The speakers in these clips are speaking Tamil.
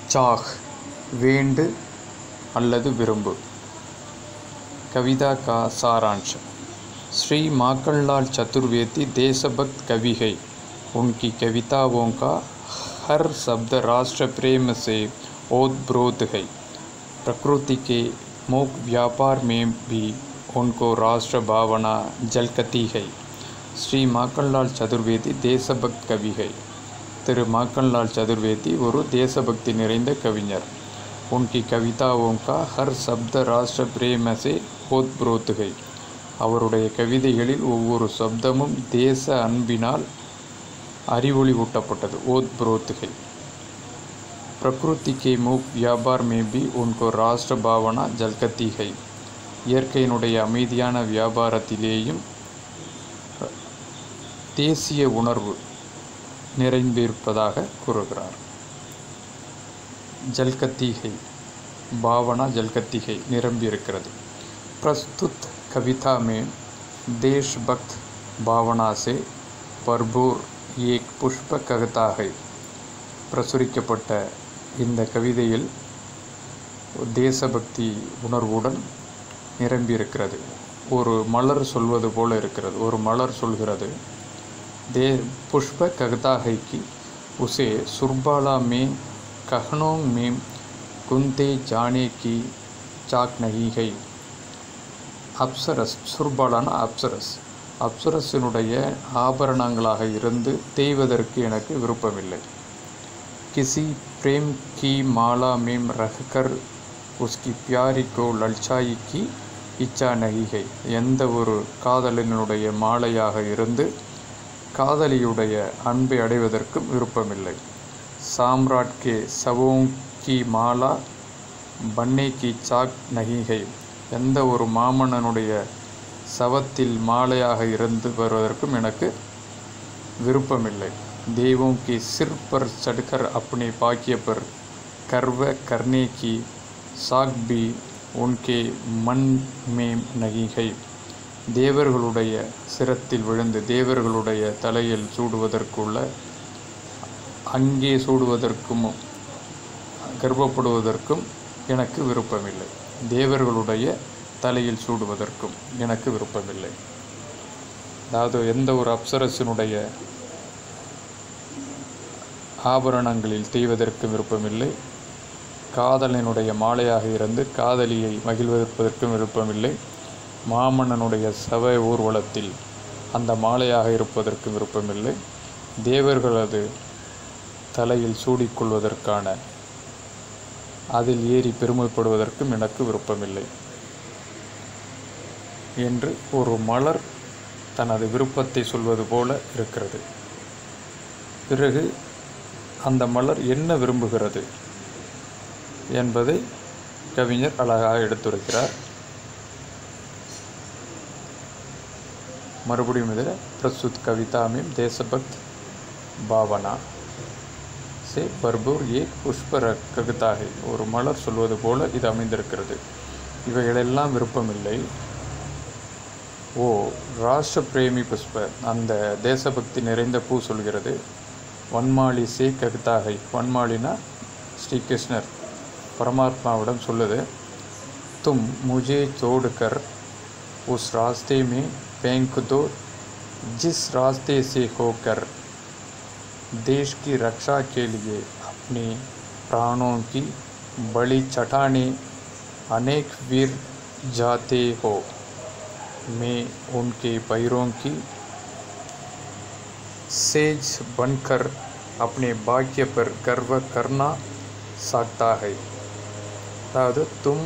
சாஹ் வேண்டு அல்லது விரும்பு कविता का सारांश श्री माखनलाल चतुर्वेदी देशभक्त कवि है उनकी कविताओं का हर शब्द राष्ट्र प्रेम से ओतप्रोत है प्रकृति के मोक व्यापार में भी उनको राष्ट्र भावना झलकती है ஸ்ரீ மாக்கன்லால் சதுர்வேதி தேசபக்த் கவி है திரு மாக்கன்லால் சதுர்வேதி ஒரு தேசபக்தி நிறைந்த கவிஞர் உன்கி கவிதாவோங்கா ஹர் சப்த ராஷ்டிர பிரேம சே ஓத்ப்ரோத் है அவருடைய கவிதைகளில் ஒவ்வொரு சப்தமும் தேச அன்பினால் அறிவொளி ஊட்டப்பட்டது ஓத்ப்ரோத் है प्रकृति के मुख व्यापार में भी उनको राष्ट्र भावना झलकती है இயற்கையினுடைய அமைதியான வியாபாரத்திலேயும் தேசிய உணர்வு நிறைந்திருப்பதாக கூறுகிறார் ஜல்கத்திகை பாவனா ஜல்கத்திகை நிரம்பியிருக்கிறது प्रस्तुत कविता में देशभक्त भावना से भरपूर एक पुष्प कविता है பிரசுரிக்கப்பட்ட இந்த கவிதையில் தேசபக்தி உணர்வுடன் நிரம்பியிருக்கிறது ஒரு மலர் சொல்வது போல இருக்கிறது ஒரு மலர் சொல்கிறது दे पुष्प कहता है कि उसे सुरबाला में कहनों में कुंते जाने की चाक नहीं है அப்சரஸ் சுர்பாலான அப்சரஸ் அப்சரஸினுடைய ஆபரணங்களாக இருந்து தேய்வதற்கு எனக்கு விருப்பமில்லை கிசி பிரேம் கி மாலா மேம் ரஹ்கர் உஸ்கி பியாரி கோ லல்சாயி கி இச்சா நகிகை எந்த ஒரு காதலனுடைய மாலையாக இருந்து காதலியுடைய அன்பை அடைவதற்கும் விருப்பமில்லை சாம்ராட் கே சவோங் கி மாலா பன்னே கி சாக் நகிகை எந்த ஒரு மாமன்னனுடைய சவத்தில் மாலையாக இருந்து வருவதற்கும் எனக்கு விருப்பமில்லை देवों के सिर पर चढ़कर अपने पाकिय पर कर्व करने की साख भी उनके मन में नहीं है தேவர்களுடைய சிரத்தில் விழுந்து தேவர்களுடைய தலையில் சூடுவதற்குள்ள அங்கே சூடுவதற்கும் கர்வப்படுவதற்கும் எனக்கு விருப்பமில்லை தேவர்களுடைய தலையில் சூடுவதற்கும் எனக்கு விருப்பமில்லை அதாவது எந்த ஒரு அப்சரசினுடைய ஆபரணங்களில் தேய்வதற்கு விருப்பமில்லை காதலனுடைய மாலையாக இருந்து காதலியை மகிழ்வதற்கும் விருப்பமில்லை மாமன்னனுடைய சபை ஊர்வலத்தில் அந்த மாலையாக இருப்பதற்கு விருப்பமில்லை தேவர்களது தலையில் சூடிக்கொள்வதற்கான அதில் ஏறி பெருமைப்படுவதற்கும் எனக்கு விருப்பமில்லை என்று ஒரு மலர் தனது விருப்பத்தை சொல்வது போல இருக்கிறது பிறகு அந்த மலர் என்ன விரும்புகிறது என்பதை கவிஞர் அழகாக எடுத்துரைக்கிறார் மறுபடியும் இதில் பிரசுத் கவிதா மீம் தேசபக்த் பாவனா சே பர்பூர் ஏ புஷ்பர கவிதாகை ஒரு மலர் சொல்வது போல இது அமைந்திருக்கிறது இவைகளெல்லாம் விருப்பமில்லை ஓ ராஷ்டிர பிரேமி புஷ்ப அந்த தேசபக்தி நிறைந்த பூ சொல்கிறது வன்மாளி சே கவிதாகை வன்மாளினா ஸ்ரீகிருஷ்ணர் பரமாத்மாவிடம் சொல்லுது தும் முஜே சோடுகர் उस रास्ते में फेंक दो जिस रास्ते से होकर देश की रक्षा के लिए अपने प्राणों की बलि चटाने अनेक वीर जाते हो मैं उनके पैरों की सेज बनकर अपने भाग्य पर गर्व करना सकता है अதாவது तुम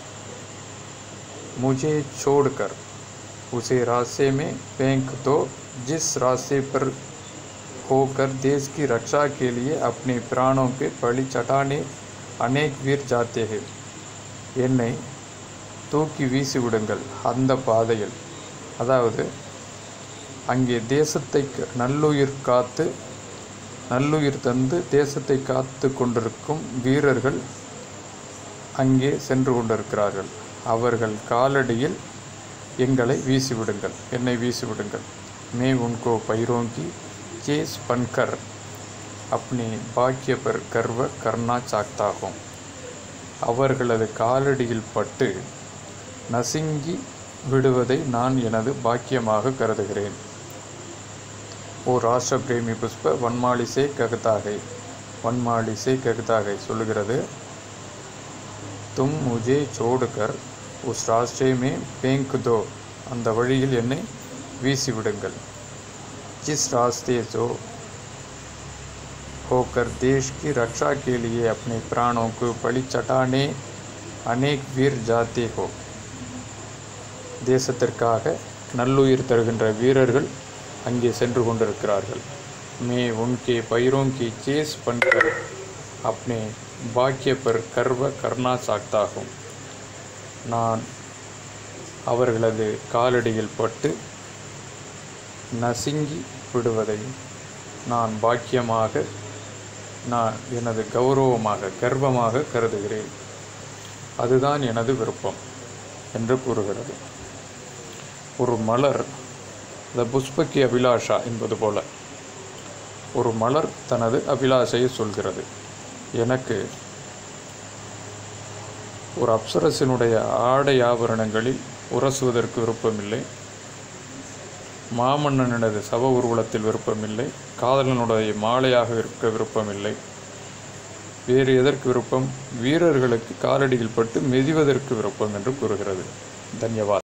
मुझे छोड़कर उसे रास्ते में फेंक दो जिस रास्ते पर होकर देश की रक्षा के लिए अपने प्राणों के बलि चटाने अनेक वीर जाते हैं என்னை தூக்கி வீசி விடுங்கள் அந்த பாதையில் அதாவது அங்கே தேசத்தை நல்லுயிர் காத்து நல்லுயிர் தந்து தேசத்தை காத்து கொண்டிருக்கும் வீரர்கள் அங்கே சென்று கொண்டிருக்கிறார்கள் அவர்கள் காலடியில் எங்களை வீசிவிடுங்கள் என்னை வீசிவிடுங்கள் மே உன்கோ பைரோங்கி சேஸ் பன்கர் अपने பாக்கிய பர் கர்வ கர்ணா சாக்தா ஹூம் அவர்களது காலடியில் பட்டு நசுங்கி விடுவதை நான் எனது பாக்கியமாக கருதுகிறேன் ஓ ராஷ்டிர பிரேமி புஷ்ப வன்மாலிசே ககதாகை வன்மாலிசே ககதாகை சொல்லுகிறது தும் முஜே சோடுகர் உஸ் ராஷ்டிரே மே பேங்க் தோ அந்த வழியில் என்னை வீசிவிடுங்கள் जिस रास्ते जो होकर देश की रक्षा के लिए अपने प्राणों को बलि चटाने अनेक वीर जाते हो தேசத்திற்காக நல்லுயிர் தருகின்ற வீரர்கள் அங்கே சென்று கொண்டிருக்கிறார்கள் மே உன்கே பைரோं की चेस बनकर अपने பாக்கிய பர் கர்வ கர்ணா சாக்தாகும் நான் அவர்களது காலடியில் பட்டு நசுங்கி விடுவதை நான் பாக்கியமாக நான் எனது கௌரவமாக கர்வமாக கருதுகிறேன் அதுதான் எனது விருப்பம் என்று கூறுகிறது ஒரு மலர் த புஷ்பக்கி அபிலாஷா என்பது போல ஒரு மலர் தனது அபிலாஷையை சொல்கிறது எனக்கு ஒரு அப்சரசினுடைய ஆடை ஆபரணங்களில் உரசுவதற்கு விருப்பமில்லை மாமன்னனது சப ஊர்வலத்தில் விருப்பமில்லை காதலனுடைய மாலையாக இருக்க விருப்பமில்லை வேறு எதற்கு விருப்பம் வீரர்களுக்கு காலடியில் பட்டு மெதிவதற்கு விருப்பம் என்று கூறுகிறது தன்யவாத்